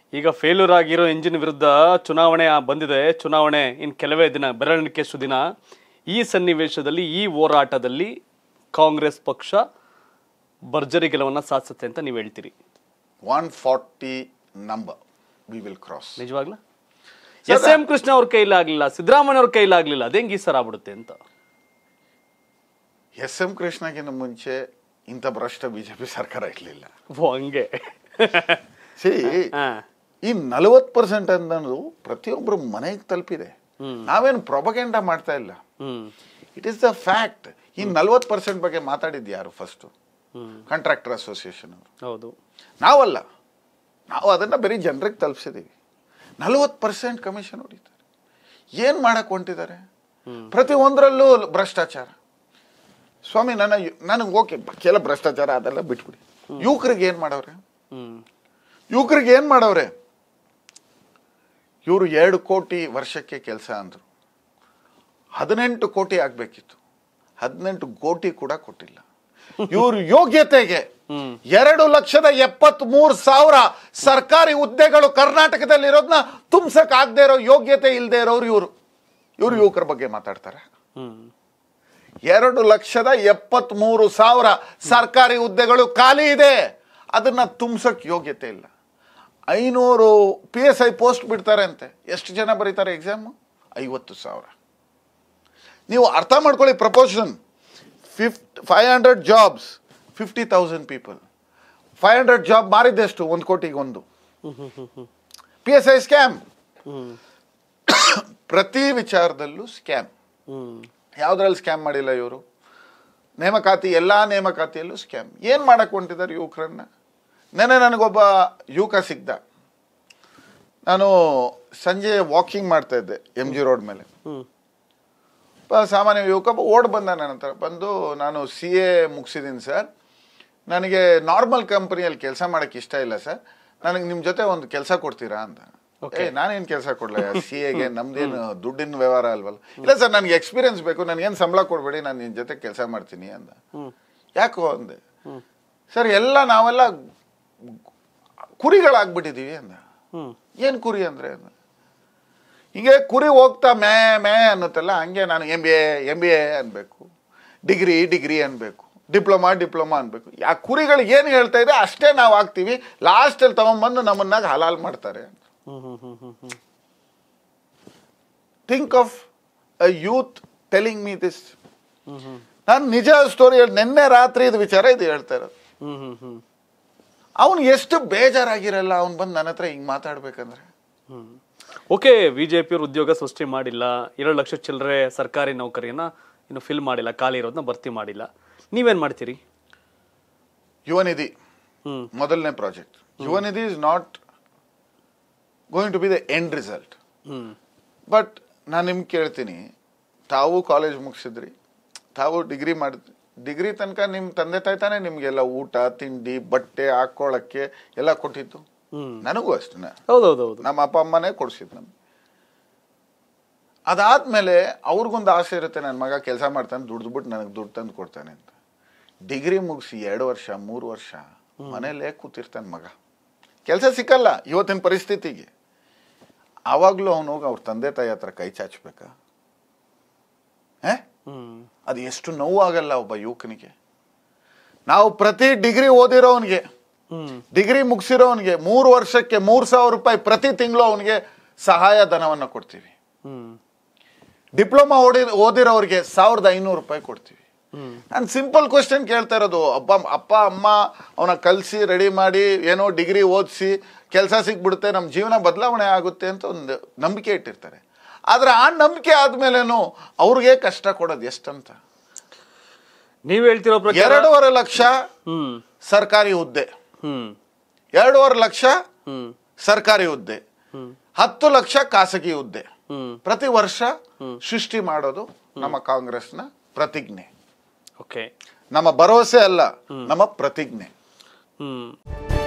ಈಗ ಫೇಲ್ಯೂರ್ ಆಗಿರೋ ಇಂಜಿನ್ ವಿರುದ್ಧ ಚುನಾವಣೆ ಆ- ಬಂದಿದೆ ಚುನಾವಣೆ ಇನ್ ಕೆಲವೇ ದಿನ ಬೆರಳಿಕೆಷ್ಟು ದಿನ ಈ ಸನ್ನಿವೇಶದಲ್ಲಿ ಈ ಹೋರಾಟದಲ್ಲಿ ಕಾಂಗ್ರೆಸ್ ಪಕ್ಷ ಭರ್ಜರಿ ಗೆಲುವನ್ನ ಸಾಧಿಸುತ್ತೆ ಅಂತ ನೀವು ಹೇಳ್ತೀರಿ one forty number we will cross ನಿಜವಾಗ್ಲೂ ಎಸ್ ಎಂ ಕೃಷ್ಣ ಅವ್ರ ಕೈಲಾಗ್ಲಿಲ್ಲ ಸಿದ್ದರಾಮಯ್ಯ ಅವ್ರ ಕೈಲಾಗ್ಲಿಲ್ಲ ಅದೇಂಗ್ ಈ ಸರ್ ಆಗ್ಬಿಡುತ್ತೆ ಅಂತ ಎಸ್ ಎಂ ಕೃಷ್ಣಗಿನ ಮುಂಚೆ ಇಂಥ ಭ್ರಷ್ಟ ಬಿಜೆಪಿ ಸರ್ಕಾರ ಇರಲಿಲ್ಲ ಓ ಹಂಗೆ ಸಿ ಹಾ. ಈ ನಲವತ್ತು ಪರ್ಸೆಂಟ್ ಅನ್ನೋದು ಪ್ರತಿಯೊಬ್ಬರು ಮನೆಗೆ ತಲುಪಿದೆ ನಾವೇನು ಪ್ರೊಪಗೆಂಡ ಮಾಡ್ತಾ ಇಲ್ಲ hmm it is the fact ಈ ನಲ್ವತ್ತು ಪರ್ಸೆಂಟ್ ಬಗ್ಗೆ ಮಾತಾಡಿದ್ದು ಯಾರು ಫಸ್ಟು ಹ್ಮ್ ಕಾಂಟ್ರಾಕ್ಟರ್ ಅಸೋಸಿಯೇಷನ್ ಅವರು ಹೌದು ನಾವಲ್ಲ ನಾವು ಅದನ್ನು ಬರೀ ಜನರಿಗೆ ತಲುಪಿಸಿದ್ದೀವಿ ನಲವತ್ತು ಪರ್ಸೆಂಟ್ ಕಮಿಷನ್ ಹೊಡಿತಾರೆ ಏನು ಮಾಡಕ್ಕೆ ಹೊಂಟಿದ್ದಾರೆ ಪ್ರತಿ ಒಂದರಲ್ಲೂ ಭ್ರಷ್ಟಾಚಾರ ಸ್ವಾಮಿ ನನ್ನ ನನಗೆ ಓಕೆ ಕೆಲ ಭ್ರಷ್ಟಾಚಾರ ಅದೆಲ್ಲ ಬಿಟ್ಬಿಡಿ ಯುವಕರಿಗೆ ಏನು ಮಾಡವ್ರೆ ಹ್ಮ್ ಯುವಕರಿಗೆ ಏನು ಮಾಡವ್ರೆ ಇವರು ಎರಡು ಕೋಟಿ ವರ್ಷಕ್ಕೆ ಕೆಲಸ ಅಂದರು ಹದಿನೆಂಟು ಕೋಟಿ ಆಗಬೇಕಿತ್ತು ಹದಿನೆಂಟು ಕೋಟಿ ಕೂಡ ಕೊಟ್ಟಿಲ್ಲ ಇವ್ರ ಯೋಗ್ಯತೆಗೆ ಎರಡು ಲಕ್ಷದ ಎಪ್ಪತ್ತ್ ಮೂರು ಸಾವಿರ ಸರ್ಕಾರಿ ಹುದ್ದೆಗಳು ಕರ್ನಾಟಕದಲ್ಲಿರೋದನ್ನ ತುಂಬಸಕ್ ಆಗದೆ ಇರೋ ಯೋಗ್ಯತೆ ಇಲ್ಲದೆ ಇರೋರು ಇವರು ಇವರು ಯುವಕರ ಬಗ್ಗೆ ಮಾತಾಡ್ತಾರೆ ಹ್ಮ್ ಎರಡು ಲಕ್ಷದ ಎಪ್ಪತ್ತ್ ಮೂರು ಸಾವಿರ ಸರ್ಕಾರಿ ಹುದ್ದೆಗಳು ಖಾಲಿ ಇದೆ ಅದನ್ನ ತುಂಬಸಕ್ ಯೋಗ್ಯತೆ ಇಲ್ಲ ಐನೂರು ಪಿ ಎಸ್ ಐ ಪೋಸ್ಟ್ ಬಿಡ್ತಾರೆ ಅಂತೆ ಎಷ್ಟು ಜನ ಬರೀತಾರೆ ಎಕ್ಸಾಮು ಐವತ್ತು ಸಾವಿರ ನೀವು ಅರ್ಥ ಮಾಡ್ಕೊಳ್ಳಿ ಪ್ರಪೋರ್ಷನ್ ಫಿಫ್ಟ್ five hundred jobs fifty thousand people five hundred job ಮಾರಿದ್ದೆಷ್ಟು ಒಂದು ಕೋಟಿಗೆ ಒಂದು P S I scam hmm ಪ್ರತಿ ವಿಚಾರದಲ್ಲೂ ಸ್ಕ್ಯಾಮ್ ಹ್ಮ್ ಯಾವ್ದ್ರಲ್ಲಿ ಸ್ಕ್ಯಾಮ್ ಮಾಡಿಲ್ಲ ಇವರು ನೇಮಕಾತಿ ಎಲ್ಲ ನೇಮಕಾತಿಯಲ್ಲೂ ಸ್ಕ್ಯಾಮ್ ಏನು ಮಾಡಕ್ಕೆ ಹೊಂಟಿದ್ದಾರೆ ಯುವಕರನ್ನ ನೆನೆ ನನಗೊಬ್ಬ ಯುವಕ ಸಿಗ್ದ ನಾನು ಸಂಜೆ ವಾಕಿಂಗ್ ಮಾಡ್ತಾ ಇದ್ದೆ ಎಮ್ ಜಿ ರೋಡ್ ಮೇಲೆ ಹ್ಮ್ ಒಬ್ಬ ಸಾಮಾನ್ಯ ಯುವಕ ಒಬ್ಬ ಓಡ್ ಬಂದ ನನ್ನ ಹತ್ರ ಬಂದು ನಾನು ಸಿ ಎ ಮುಗಿಸಿದ್ದೀನಿ ಸರ್ ನನಗೆ ನಾರ್ಮಲ್ ಕಂಪನಿಯಲ್ಲಿ ಕೆಲಸ ಮಾಡೋಕ್ಕೆ ಇಷ್ಟ ಇಲ್ಲ ಸರ್ ನನಗೆ ನಿಮ್ಮ ಜೊತೆ ಒಂದು ಕೆಲಸ ಕೊಡ್ತೀರಾ ಅಂತ ಏ ನಾನೇನು ಕೆಲಸ ಕೊಡ್ಲ ಸಿ ಎಗೆ ನಮ್ದೇನು ದುಡ್ಡಿನ ವ್ಯವಹಾರ ಅಲ್ವಲ್ಲ ಇಲ್ಲ ಸರ್ ನನಗೆ ಎಕ್ಸ್ಪೀರಿಯನ್ಸ್ ಬೇಕು ನನಗೇನು ಸಂಬಳ ಕೊಡಬೇಡಿ ನಾನು ನಿನ್ನ ಜೊತೆ ಕೆಲಸ ಮಾಡ್ತೀನಿ ಅಂದ ಹ್ಮ್ ಯಾಕೋ ಅಂದೆ ಸರ್ ಎಲ್ಲ ನಾವೆಲ್ಲ ಕುರಿಗಳಾಗ್ಬಿಟ್ಟಿದೀವಿ ಅಂದ ಹ್ಮ್ ಏನು ಕುರಿ ಅಂದರೆ ಅಂದ ಹಿಂಗೆ ಕುರಿ ಹೋಗ್ತಾ ಮೇ ಮೇ ಅನ್ನುತ್ತಲ್ಲ ಹಂಗೆ ನಾನು M B A M B A ಅನ್ಬೇಕು ಡಿಗ್ರಿ ಡಿಗ್ರಿ ಅನ್ಬೇಕು ಡಿಪ್ಲೊಮಾ ಡಿಪ್ಲೊಮಾ ಅನ್ಬೇಕು ಆ ಕುರಿಗಳು ಏನು ಹೇಳ್ತಾ ಇದೆ ಅಷ್ಟೇ ನಾವು ಆಗ್ತೀವಿ ಲಾಸ್ಟಲ್ಲಿ ತಗೊಂಬಂದು ನಮ್ಮನ್ನಾಗ ಹಲಾಲ್ ಮಾಡ್ತಾರೆ ಅಂತ hmm hmm hmm hmm hmm think of a youth telling me this hmm hmm ನಾನು ನಿಜ ಸ್ಟೋರಿ ಹೇಳಿ ನಿನ್ನೆ ರಾತ್ರಿ ಇದು ವಿಚಾರ ಇದು ಹೇಳ್ತಾ ಇರೋದು ಹ್ಮ್ ಹ್ಮ್ ಹ್ಮ್ ಅವನು ಎಷ್ಟು ಬೇಜಾರಾಗಿರಲ್ಲ ಅವ್ನು ಬಂದು ನನ್ನ ಹತ್ರ ಹಿಂಗೆ ಮಾತಾಡ್ಬೇಕಂದ್ರೆ ಹ್ಮ್ ಓಕೆ ಬಿಜೆಪಿಯವರು ಉದ್ಯೋಗ ಸೃಷ್ಟಿ ಮಾಡಿಲ್ಲ ಎರಡು ಲಕ್ಷ ಚಿಲ್ಲರೆ ಸರ್ಕಾರಿ ನೌಕರಿಯನ್ನ ಇನ್ನು ಫಿಲ್ ಮಾಡಿಲ್ಲ ಖಾಲಿ ಇರೋದನ್ನ ಭರ್ತಿ ಮಾಡಿಲ್ಲ ನೀವೇನ್ ಮಾಡ್ತೀರಿ ಯುವನಿಧಿ ಹ್ಮ್ ಮೊದಲನೇ project Yuvanidhi is not going to be the end result hmm but ನಾನು ನಿಮ್ಗೆ ಕೇಳ್ತೀನಿ ತಾವು ಕಾಲೇಜ್ ಮುಗಿಸಿದ್ರಿ ತಾವು ಡಿಗ್ರಿ ಮಾಡಿದ್ರಿ ಡಿಗ್ರಿ ತನಕ ನಿಮ್ಮ ತಂದೆ ತಾಯಿ ತಾನೇ ನಿಮಗೆಲ್ಲ ಊಟ ತಿಂಡಿ ಬಟ್ಟೆ ಹಾಕ್ಕೊಳ್ಳೋಕ್ಕೆ ಎಲ್ಲ ಕೊಟ್ಟಿದ್ದು ಹ್ಮ್ ನನಗೂ ಅಷ್ಟೇ ಹೌದೌದೌದು ನಮ್ಮ ಅಪ್ಪ ಅಮ್ಮನೇ ಕೊಡಿಸಿದ್ದು ನಮ್ಗೆ ಅದಾದ್ಮೇಲೆ ಅವ್ರಿಗೊಂದು ಆಸೆ ಇರುತ್ತೆ ನನ್ನ ಮಗ ಕೆಲಸ ಮಾಡ್ತಾನೆ ದುಡ್ದುಬಿಟ್ಟು ನನಗೆ ದುಡ್ಡು ತಂದು ಕೊಡ್ತಾನೆ ಅಂತ ಡಿಗ್ರಿ ಮುಗಿಸಿ ಎರಡು ವರ್ಷ ಮೂರು ವರ್ಷ ಮನೇಲೇ ಕೂತಿರ್ತಾನೆ ಮಗ ಕೆಲಸ ಸಿಕ್ಕಲ್ಲ ಇವತ್ತಿನ ಪರಿಸ್ಥಿತಿಗೆ ಆವಾಗಲೂ ಅವನು ಹೋಗಿ ಅವ್ರ ತಂದೆ ತಾಯಿ ಹತ್ರ ಕೈ ಚಾಚಬೇಕಾ ಏ ಹ್ಮ್ ಅದು ಎಷ್ಟು ನೋವಾಗಲ್ಲ ಒಬ್ಬ ಯುವಕನಿಗೆ ನಾವು ಪ್ರತಿ ಡಿಗ್ರಿ ಓದಿರೋವನಿಗೆ ಹ್ಮ್ ಡಿಗ್ರಿ ಮುಗಿಸಿರೋವನಿಗೆ ಮೂರು ವರ್ಷಕ್ಕೆ ಮೂರು ಸಾವಿರ ರೂಪಾಯಿ ಪ್ರತಿ ತಿಂಗಳು ಅವನಿಗೆ ಸಹಾಯ ಧನವನ್ನು ಕೊಡ್ತೀವಿ ಹ್ಮ್ ಡಿಪ್ಲೊಮಾ ಓದಿ ಓದಿರೋರಿಗೆ ಸಾವಿರದ ಐನೂರು ರೂಪಾಯಿ ಕೊಡ್ತೀವಿ ಹ್ಮ್ ನಾನು ಸಿಂಪಲ್ ಕ್ವಶನ್ ಕೇಳ್ತಾ ಇರೋದು ಅಪ್ಪ ಅಪ್ಪ ಅಮ್ಮ ಅವನ ಕಲಿಸಿ ರೆಡಿ ಮಾಡಿ ಏನೋ ಡಿಗ್ರಿ ಓದಿಸಿ ಕೆಲಸ ಸಿಕ್ಬಿಡುತ್ತೆ ನಮ್ಮ ಜೀವನ ಬದಲಾವಣೆ ಆಗುತ್ತೆ ಅಂತ ಒಂದು ನಂಬಿಕೆ ಇಟ್ಟಿರ್ತಾರೆ ಆದರೆ ಆ ನಂಬಿಕೆ ಆದ್ಮೇಲೇನು ಅವ್ರಿಗೆ ಕಷ್ಟ ಕೊಡೋದು ಎಷ್ಟಂತ ನೀವ್ ಹೇಳ್ತಿರೋ ಪ್ರಕಾರ ಎರಡೂವರೆ ಲಕ್ಷ ಹ್ಮ್ ಸರ್ಕಾರಿ ಹುದ್ದೆ ಹ್ಮ್ ಎರಡೂವರೆ ಲಕ್ಷ ಹ್ಮ್ ಸರ್ಕಾರಿ ಹುದ್ದೆ ಹ್ಮ್ ಹತ್ತು ಲಕ್ಷ ಖಾಸಗಿ ಹುದ್ದೆ ಹ್ಮ್ ಪ್ರತಿ ವರ್ಷ ಸೃಷ್ಟಿ ಮಾಡೋದು ನಮ್ಮ ಕಾಂಗ್ರೆಸ್ನ ಪ್ರತಿಜ್ಞೆ ಓಕೆ ನಮ್ಮ ಭರವಸೆ ಅಲ್ಲ ನಮ್ಮ ಪ್ರತಿಜ್ಞೆ ಹ್ಮ್